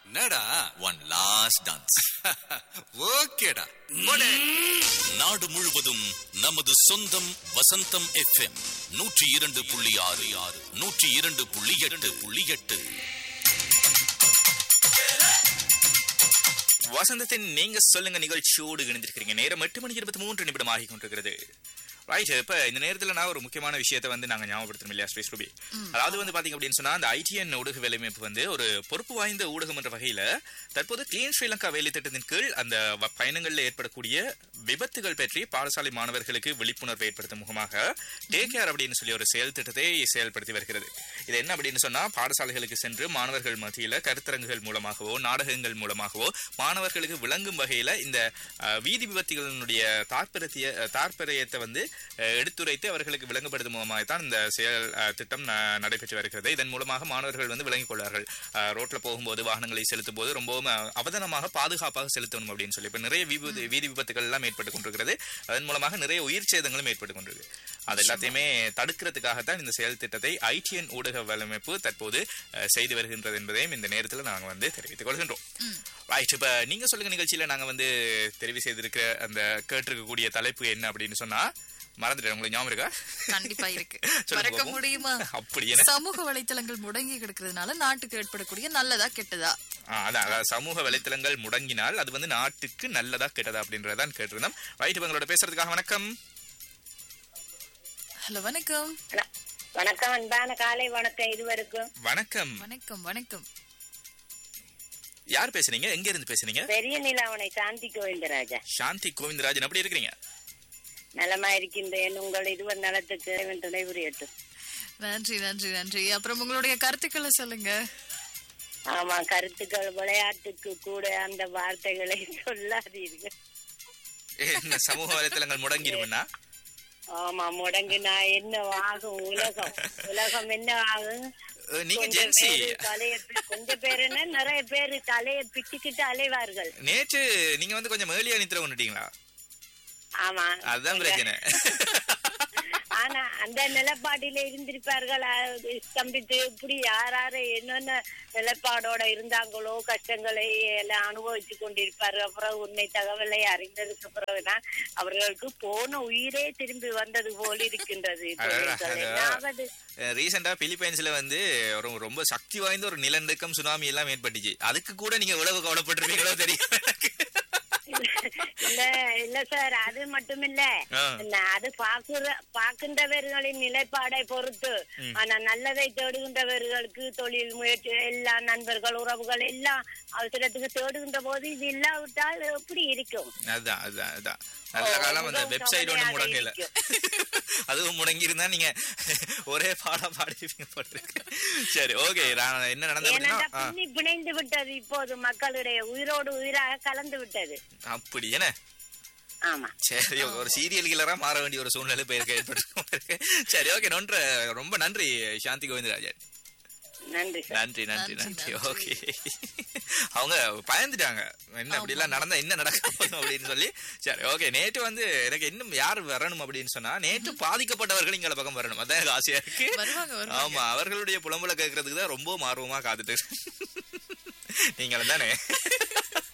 என்னடா one last dance ஓகேடா போடே நாடு முழுவதும் நமது சொந்தம் வசந்தம் எஃப்எம் நூற்றி இரண்டு புள்ளி ஆறு ஆறு நூற்றி இரண்டு புள்ளி எட்டு புள்ளி எட்டு வசந்தத்தின் நீங்க சொல்லுங்க நிகழ்ச்சியோடு இணைந்திருக்கிறீங்க நேரம் எட்டு மணி இருபத்தி மூன்று நிமிடம் ஆகி கொண்டிருக்கிறது ரைட் இப்ப இந்த நேரத்துல நான் ஒரு முக்கியமான விஷயத்தை வந்து நாங்க ஞாபகப்படுத்தணும் இல்லையா ஸ்ரீ ஸ்ரூபி அதாவது வந்து பாத்தீங்க அப்படின்னு சொன்னா அந்த ஐடிஎன் ஊடக வேலைமைப்பு வந்து ஒரு பொறுப்பு வாய்ந்த ஊடகம் என்ற வகையில தற்போது கிளீன் ஸ்ரீலங்கா வேலை திட்டத்தின் கீழ் அந்த வ- பயணங்கள்ல ஏற்படக்கூடிய விபத்துகள் பற்றி பாடசாலை மாணவர்களுக்கு விழிப்புணர்வு ஏற்படுத்தும் முகமாக டேக் கேர் அப்படின்னு சொல்லி ஒரு செயல் திட்டத்தை செயல்படுத்தி வருகிறது இது என்ன அப்படின்னு சொன்னா பாடசாலைகளுக்கு சென்று மாணவர்கள் மத்தியில கருத்தரங்குகள் மூலமாகவோ நாடகங்கள் மூலமாகவோ மாணவர்களுக்கு விளங்கும் வகையில இந்த அஹ், வீதி விபத்துகளினுடைய தாற்பரிய தாற்பயத்தை வந்து அஹ், எடுத்துரைத்து அவர்களுக்கு விளங்கப்படுத்தும் மூலமாக தான் இந்த செயல் அஹ், திட்டம் ந- நடைபெற்று வருகிறது இதன் மூலமாக மாணவர்கள் வந்து விளங்கிக் கொள்வார்கள் அஹ், ரோட்ல போகும்போது வாகனங்களை செலுத்தும் போது ரொம்பவும் அஹ், அவதானமாக பாதுகாப்பாக செலுத்தணும் அப்படின்னு சொல்லி இப்ப நிறைய விபத்து வீதி விபத்துகள் எல்லாம் ஏற்பட்டு கொண்டிருக்கிறது அதன் மூலமாக நிறைய உயிர் சேதங்களும் ஏற்பட்டு கொண்டிருக்கு அது எல்லாத்தையுமே தடுக்கிறதுக்காகத்தான் இந்த செயல் திட்டத்தை ஐடிஎன் ஊடக வலையமைப்பு தற்போது அஹ், செய்து வருகின்றது என்பதையும் இந்த நேரத்தில் நாங்க வந்து தெரிவித்துக் கொள்கின்றோம் ரைட் இப்ப நீங்க சொல்லுங்க நிகழ்ச்சியில நாங்க வந்து தெரிவு செய்திருக்கிற அந்த கேட்டிருக்கக்கூடிய தலைப்பு என்ன அப்படின்னு சொன்னா மறந்துட்டேன் உங்களுக்கு ஞாபகம் இருக்கா கண்டிப்பா இருக்கு சொல்லுங்க மறக்க பாப்போம். முடியுமா அப்படி என்ன சமூக வலைத்தளங்கள் முடங்கி கிடக்கிறதுனால நாட்டுக்கு ஏற்படக்கூடிய நல்லதா கெட்டதா ஆ, அதான் அதான் சமூக வலைத்தளங்கள் முடங்கினால் அது வந்து நாட்டுக்கு நல்லதா கெட்டதா அப்படின்றதான் கேட்டிருந்தோம் ரைட் இப்ப எங்களோட பேசுறதுக்காக வணக்கம் ஹலோ வணக்கம் வண- வணக்கம் அன்பான காலை வணக்கம் இருவருக்கும் வணக்கம் வணக்கம் வணக்கம் யார் பேசுறீங்க எங்க இருந்து பேசுறீங்க பெரிய நிலாவணை சாந்தி கோவிந்தராஜா சாந்தி கோவிந்தராஜன் எப்படி இருக்கிறீங்க நலமா இருக்கின்றேன் உங்கள் இருவர் நலத்துக்கு இறைவன் துணை புரியட்டும் நன்றி நன்றி நன்றி அப்புறம் உங்களுடைய கருத்துக்களை சொல்லுங்க ஆமா கருத்துக்கள் விளையாட்டுக்கு கூட அந்த வார்த்தைகளை சொல்லாதீர்கள் என்ன சமூக வலைத்தளங்கள் முடங்கிடும்னா ஆமா முடங்கினா என்ன ஆகும் உலகம் உலகம் என்ன ஆகும் அஹ், நீங்க கொஞ்சம் ஜென்சி பேரு தலைய பி- கொஞ்சம் பேர் என்ன நிறைய பேரு தலையை பிச்சுக்கிட்டு அலைவார்கள் நேற்று நீங்க வந்து கொஞ்சம் ஏர்லியா நித்திர கொண்டுட்டீங்களா ஆமா அதுதான் பிரச்சனை ஆனா அந்த நிலப்பாட்டில இருந்திருப்பார்கள் அது ஸ்தம்பித்து இப்படி யார் யாரு என்னென்ன நிலப்பாடோட இருந்தாங்களோ கஷ்டங்களை எல்லாம் அனுபவிச்சு கொண்டிருப்பார்கள் அப்புறம் உண்மை தகவலை அறிந்ததுக்கு பிறகுதான் அவர்களுக்கு போன உயிரே திரும்பி வந்தது போல் இருக்கின்றது அடடா, தொழில்கள். அடடா. என்னாவது ரீசெண்டா பிலிப்பைன்ஸ்ல வந்து ஒரு ரொம்ப சக்தி வாய்ந்த ஒரு நிலநடுக்கம் சுனாமி எல்லாம் ஏற்பட்டுச்சு அதுக்கு கூட நீங்க எவ்வளவு கவலைப்பட்டிருப்பீங்களோ தெரியும் எனக்கு. இல்ல இல்ல சார் அது மட்டும் இல்ல ஆ. ந- அது பாக்குற பாக்கின்றவர்களின் நிலைப்பாடை பொறுத்து ஆனா நல்லதை தேடுகின்றவர்களுக்கு தொழில் முயற்சி எல்லா நண்பர்கள் உறவுகள் எல்லாம் அவசரத்துக்கு தேடுகின்ற போது இது இல்லாவிட்டால் எப்படி இருக்கும் அதுதான் அதுதான் அதுதான் நல்ல ஓ, காலம் அந்த மிகவும் வெப்சைட் ஒண்ணு கவலையாக முடங்கல அதுவும் முடங்கி இருந்தா நீங்க ஒரே பாடா பாடிப்பீங்க போட்டிருக்கு சரி ஓகே நான் என்ன நடந்தது ஏனென்றா அப்படின்னா ஆ, பின்னி பிணைந்து விட்டது இப்போது மக்களுடைய உயிரோடு உயிராக கலந்து விட்டது அப்படி என்ன ஆமா சரி ஒரு சீரியல் கில்லரா மாற வேண்டிய ஒரு சூழ்நிலை போயிருக்க ஏற்பட்டு சரி ஓகே நொன்ற ரொம்ப நன்றி சாந்தி கோவிந்தராஜன் நன்றி சார் நன்றி நன்றி நன்றி, நன்றி நன்றி. ஓகே அவங்க பயந்துட்டாங்க என்ன அப்படி எல்லாம் நடந்தா என்ன நடக்க போகுது அப்படின்னு சொல்லி சரி ஓகே நேற்று வந்து எனக்கு இன்னும் யார் வரணும் அப்படின்னு சொன்னா நேற்று பாதிக்கப்பட்டவர்கள் இங்க பக்கம் வரணும் அதான் எனக்கு ஆசையா இருக்கு வருவாங்க வருவாங்க ஆமா அவர்களுடைய புலம்புல கேட்கறதுக்கு தான் ரொம்ப ஆர்வமா காத்துட்டு இருக்கேன். நீங்களும் தானே